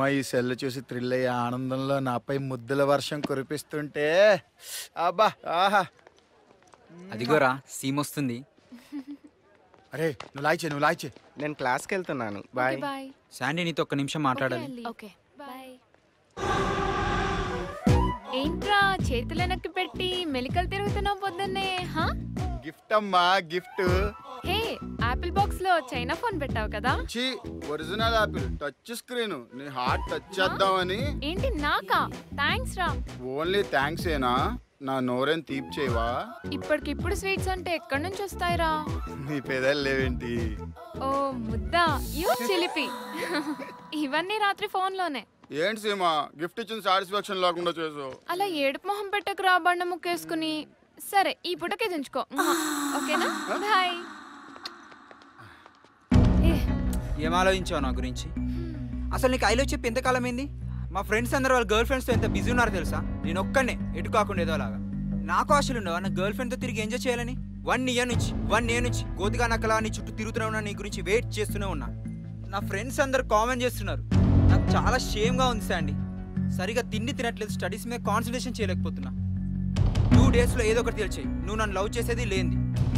ఈ సెల్ చూసి థ్రిల్ అయ్యే ఆనందంలో నాపై ముద్దుల వర్షం కురిపిస్తుంటే అబ్బా ఆహా అదిగోరా సీమ్ వస్తుంది అరే నువ్వు లాయిచే నువ్వు లాయిచే నేను క్లాస్కి వెళ్తున్నాను బాయ్ బాయ్ శాండీ నీతో ఒక్క నిమిషం మాట్లాడాలి ఓకే బాయ్ ఏంట్రా చేతులు వెనక్కి పెట్టి మెలికలు తిరుగుతున్నావు పొద్దున్నే హా గిఫ్ట్ అమ్మా గిఫ్ట్ హే ఆపిల్ బాక్స్ లో చైనా ఫోన్ పెట్టావు కదా చి ఒరిజినల్ యాపిల్ టచ్ స్క్రీన్ నీ హార్ట్ టచ్ చేద్దామని ఏంటి నాకా థ్యాంక్స్ రా ఓన్లీ థ్యాంక్స్ ఏనా నా నోరేం తీప్ చేయవా ఇప్పటికిప్పుడు స్వీట్స్ అంటే ఎక్కడి నుంచి వస్తాయిరా నీ పెదాలు లేవేంటి ఓ ముద్దా యూ చిలిపి ఇవన్నీ రాత్రి ఫోన్లోనే ఏంటి సీమా గిఫ్ట్ ఇచ్చిన సాటిస్ఫాక్షన్ లేకుండా చేసావు అలా ఏడుపు మొహం పెట్టకు రా బండ ముక్కేసుకుని సరే ఈ పుటకే దించుకో ఓకేనా బాయ్ ఏ ఏం ఆలోచించావు నా గురించి అసలు నీకు ఐలో చెప్పి ఎంతకాలం అయింది మా ఫ్రెండ్స్ అందరూ వాళ్ళ గర్ల్ ఫ్రెండ్స్తో ఎంత బిజీ ఉన్నారో తెలుసా నేను ఒక్కనే ఎటు కాకుండా ఏదో లాగా నాకు ఆశలు ఉండవా నా గర్ల్ ఫ్రెండ్తో తిరిగి ఎంజాయ్ చేయాలని వన్ ఇయర్ నుంచి వన్ ఇయర్ నుంచి గోతిగా నక్కలా నీ చుట్టూ తిరుగుతూనే ఉన్నా నీ గురించి వెయిట్ చేస్తూనే ఉన్నా నా ఫ్రెండ్స్ అందరు కామెంట్ చేస్తున్నారు నాకు చాలా షేమ్గా ఉంది శాండీ సరిగా తిండి తినట్లేదు స్టడీస్ మీద కాన్సన్ట్రేషన్ చేయలేకపోతున్నా టూ డేస్లో ఏదో ఒకటి తెలిచేయి నువ్వు నన్ను లవ్ చేసేది లేనిది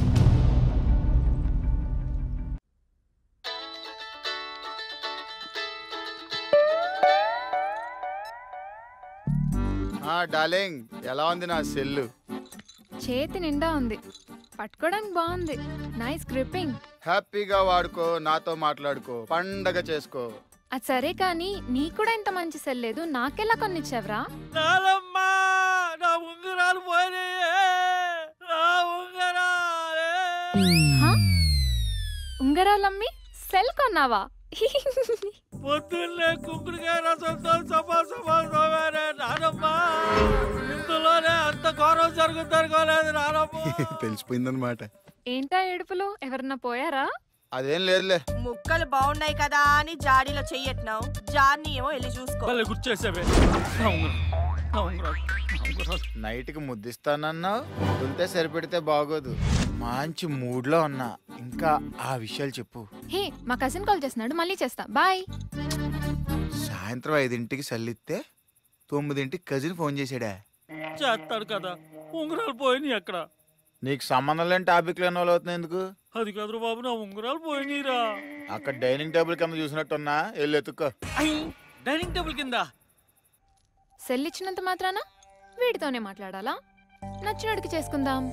ఆ డార్లింగ్ ఎలా ఉంది నా సెల్లు చేతి నిండా ఉంది పట్టుకోవడానికి బాగుంది నైస్ గ్రిప్పింగ్ హ్యాపీగా వాడుకో నాతో మాట్లాడుకో పండగ చేసుకో అది సరే కానీ నీ కూడా ఇంత మంచి సెల్ లేదు నాకెలా కొనిచ్చావరా నాలమ్మా నా ఉంగరాలు పోయినాయే నా ఉంగరాలే హా? ఉంగరాలమ్మి సెల్ కొన్నావా పొద్దున్నే కుంకుడికాయ రసంతో సభా సభా సోమారే నానమ్మా ఇందులోనే అంత ఘోరం జరుగుతారుకోలేదు నానమ్మ తెలిసిపోయిందనమాట ఏంటా ఏడుపులు ఎవరన్నా పోయారా అదేం లేదులే ముక్కలు బాగున్నాయి కదా అని జాడీలో చెయ్యట్నావు జార్ని ఏమో వెళ్ళి చూసుకో భలే గుర్తు చేసావే నా ఉంగరం నా ఉంగరాలు నా ఉంగరాలు నైట్కి ముద్దిస్తానన్నావు ముద్దులతే సరిపెడితే బాగోదు మంచి మూడ్లో ఉన్నా ఇంకా ఆ విషయాలు చెప్పు హే మా కజిన్ కాల్ చేస్తున్నాడు మళ్ళీ చేస్తా బాయ్ సాయంత్రం ఐదింటికి సల్లిస్తే తొమ్మిదింటికి కజిన్ ఫోన్ చేశాడా చేస్తాడు కదా ఉంగరాలు పోయినాయి అక్కడ నీకు సంబంధం లేని టాపిక్ లేని వాళ్ళు అవుతుంది ఎందుకు అది కదురు బాబు నా ఉంగరాలు పోయినాయిరా అక్కడ డైనింగ్ టేబుల్ కింద చూసినట్టున్నా వెళ్ళి ఎత్తుక్కో డైనింగ్ టేబుల్ కింద సెల్ ఇచ్చినంత మాత్రాన వీడితోనే మాట్లాడాలా నచ్చినడికి చేసుకుందాం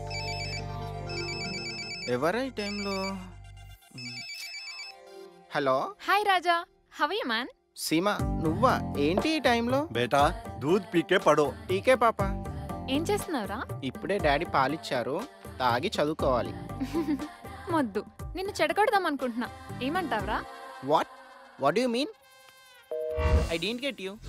ఎవరా ఈ టైంలో hello hi Raja how you man Seema నువ్వా ఏంటి ఈ టైంలో बेटा दूध पी के पढ़ो టీకే పాప ఏం చేస్తున్నావురా ఇప్పుడే డాడీ పాలిచ్చారు తాగి చదువుకోవాలి మొద్దు నిన్ను చెడగొడదాం అనుకుంటున్నా ఏమంటావురా what what you mean I don't get you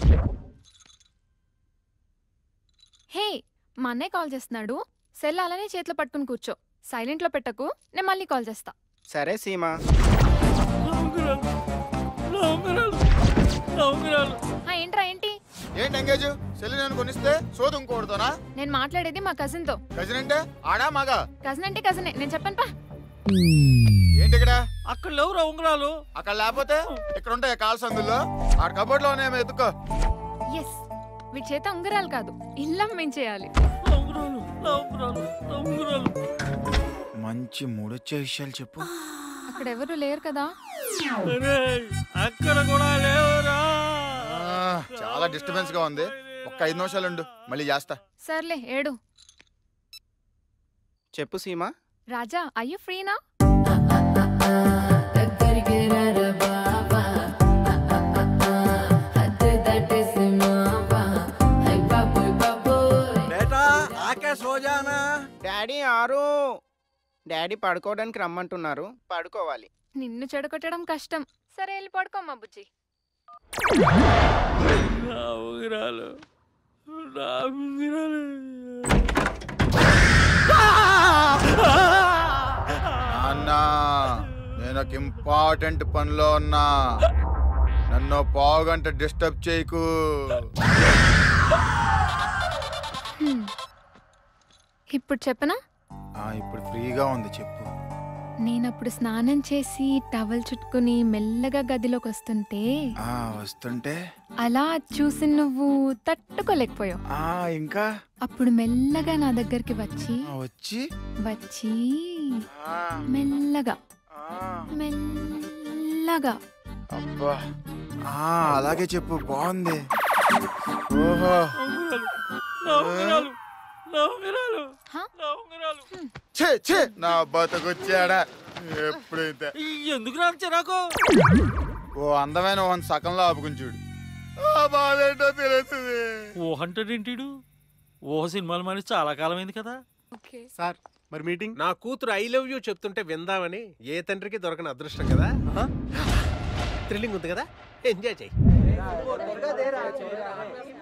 hey మా అన్నయ్య కాల్ చేస్తున్నాడు సెల్ అలానే చేతిలో పట్టుకుని కూర్చో సైలెంట్ లో పెట్టకు నేను మళ్ళీ కాల్ చేస్తా సరే సీమా నా ఉంగరాలు నా ఉంగరాలు నా ఉంగరాలు ఆ, ఏంట్రా ఏంటి ఏంటి ఎంగేజ్ సెల్లి నేను కొనిస్తే సోదు ఇంకోడుతోనా నేను మాట్లాడేది మా కజిన్ తో కజిన్ అంటే ఆడా మగా కజిన్ అంటే కజినే నేను చెప్పాను పా ఏంటి ఇక్కడ అక్కడ లేవురా ఉంగరాలు అక్కడ లేకపోతే ఇక్కడ ఉంటాయి కాల్ సందుల్లో ఆ కబోర్డ్ లో ఉన్నాయేమో ఎత్తుకో ఎస్ వీటి చేత ఉంగరాలు కాదు ఇల్లం చేయాలి నా ఉంగరాలు నా ఉంగరాలు నా ఉంగరాలు మంచి మూడొచ్చే విషయాలు చెప్పు అక్కడ ఎవరు లేరు కదా అరే అక్కడ కూడా లేవురా ఆ, చాలా డిస్టర్బెన్స్ గా ఉంది ఒక్క ఐదు నిమిషాలు ఉండు మళ్ళీ చేస్తా సర్లే ఏడు చెప్పు సీమా రాజా అయ్యూ ఫ్రీనా बेटा आके सो जाना డాడీ ఆరు డాడీ పడుకోవడానికి రమ్మంటున్నారు పడుకోవాలి నిన్ను చెడగొట్టడం కష్టం సరే వెళ్ళి పడుకోమ్మా బుజ్జి నా ఉంగరాలు నా ఉంగరాలు నాన్న నేను ఒక ఇంపార్టెంట్ పనిలో ఉన్నా నన్ను పావుగంట డిస్టర్బ్ చేయకు హ్మ్. ఇప్పుడు చెప్పనా ఆ, ఇప్పుడు ఫ్రీగా ఉంది చెప్పు నేనప్పుడు స్నానం చేసి టవల్ చుట్టుకుని మెల్లగా గదిలోకి వస్తుంటే ఆ వస్తుంటే అలా చూసి నువ్వు తట్టుకోలేకపోయావు ఆ ఇంకా అప్పుడు మెల్లగా నా దగ్గరికి వచ్చి ఆ, వచ్చి వచ్చి ఆ, మెల్లగా ఆ, మెల్లగా అబ్బా ఆ అలాగే చెప్పు బాగుంది ఓహో నా ఉంగరాలు నా ఉంగరాలు హ? నా ఉంగరాలు ఛే ఛే నా బతకొచ్చాడా ఎప్పుడైతే ఎందుకు రామ్ చిరాకు ఓ అందమైన వన్ సకంలో ఆపుకుని చూడు ఆ బాధేంటో తెలుస్తుంది ఊహ అంటాడేంటిడు ఊహ సినిమాలు మరి చాలా కాలం అయింది కదా సార్ మరి మీటింగ్ నా కూతురు ఐ లవ్ యూ చెప్తుంటే విందామని ఏ తండ్రికి దొరకని అదృష్టం కదా థ్రిల్లింగ్ ఉంది కదా ఎంజాయ్ చెయ్యి